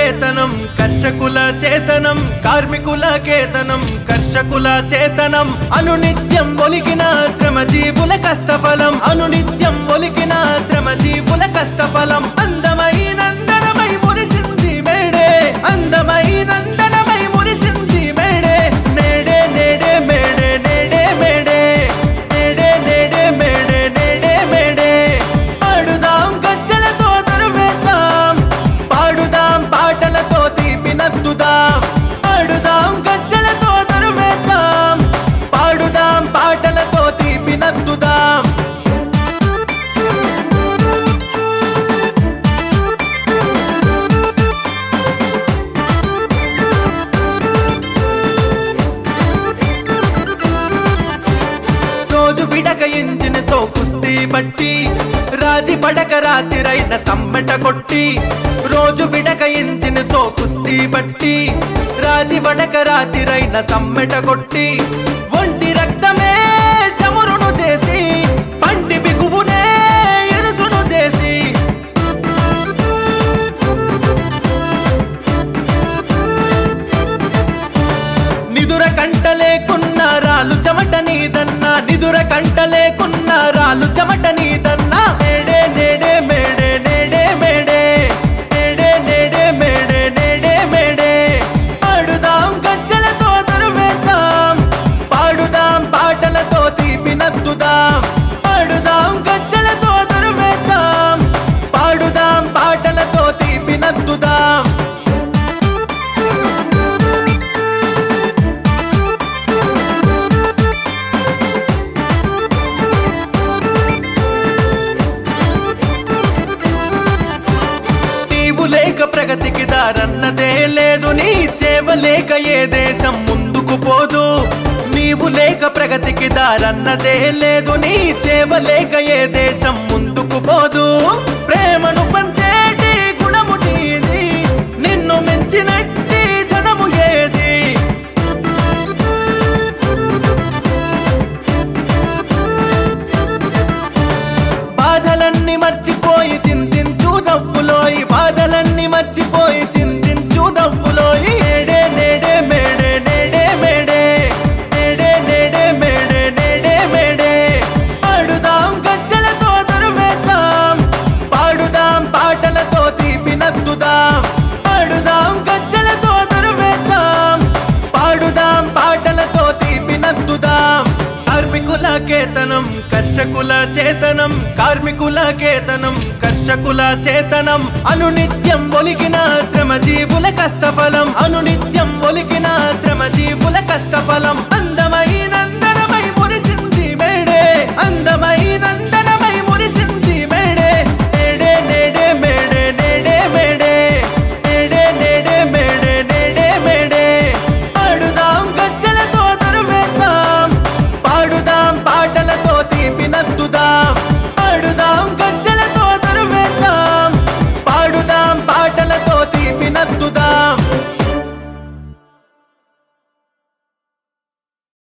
కేతనం కర్షకుల చేతనం కార్మికుల కేతనం కర్షకుల చేతనం అనునిత్యం ఒలికిన శ్రమజీవుల కష్టఫలం అనునిత్యం ఒలికిన శ్రమజీవుల కష్టఫలం అందమైనందనమై మురిసింది మేడే అందమైనందనమై మురిసింది మేడే నేడే నేడే మేడే నేడే మేడే నేడే నేడే మేడే నేడే మేడే పాడుదాం గజ్జలతో తరువేద్దాం పాడుదాం పాటలతో తీపినద్దుదాం పాడుదాం గజ్జలతో తరువేద్దాం పాడుదాం పాటలతో తీపినద్దుదాం రోజు విడక ఇంజిన్తో కుస్తీ బట్టి రాజి పడక రాతిరైన సమ్మెట కొట్టి రోజు విడక ఇంజిన్తో కుస్తీ బట్టి రాజి పడక రాతిరైన సమ్మెట కొట్టి ఒంటి రక్తమే చమురును చేసి పంటి బిగువునే ఇరుసును చేసి నిదుర కంట లేకున్నా రాలు చెమట నీదన్నా నిదుర కంట లేకున్నా రాలు చెమట నీదన్నా నేడే నేడే మేడే నేడే మేడే నేడే నేడే మేడే నేడే మేడే పాడుదాం గజ్జలతో తరువేద్దాం పాడుదాం పాటలతో తీపినద్దుదాం పాడుదాం గజ్జలతో తరువేద్దాం పాడుదాం పాటలతో తీపినద్దుదాం నీవు లేక ప్రగతికి దారన్నదే లేదు నీ చేవ లేక ఏ దేశం ముందుకు పోదు నీవు లేక ప్రగతికి దారన్నదే లేదు నీ చేవ లేక ఏ దేశం ముందుకు పోదు ప్రేమను పంచేటి గుణము నీది నిన్ను మించినట్టి ధనము ఏది బాధలన్నీ మర్చిపోయి చింతించు నవ్వులోయి బాధలన్నీ మర్చిపోయి చింతించు నవ్వులోయి నేడే నేడే మేడే నేడే మేడే నేడే నేడే మేడే నేడే మేడే పాడుదాం గజ్జలతో తరువేద్దాం పాడుదాం పాటలతో తీపినద్దుదాం పాడుదాం గజ్జలతో తరువేద్దాం పాడుదాం పాటలతో తీపినద్దుదాం కార్మికుల కేతనం కర్షకుల చేతనం కార్మికుల కేతనం కర్షకుల చేతనం అనునిత్యం ఒలికిన శ్రమజీవుల కష్టఫలం అనునిత్యం ఒలికిన శ్రమజీవుల కష్టఫలం అందమైనందనమై మురిసింది మేడే అందమైనంద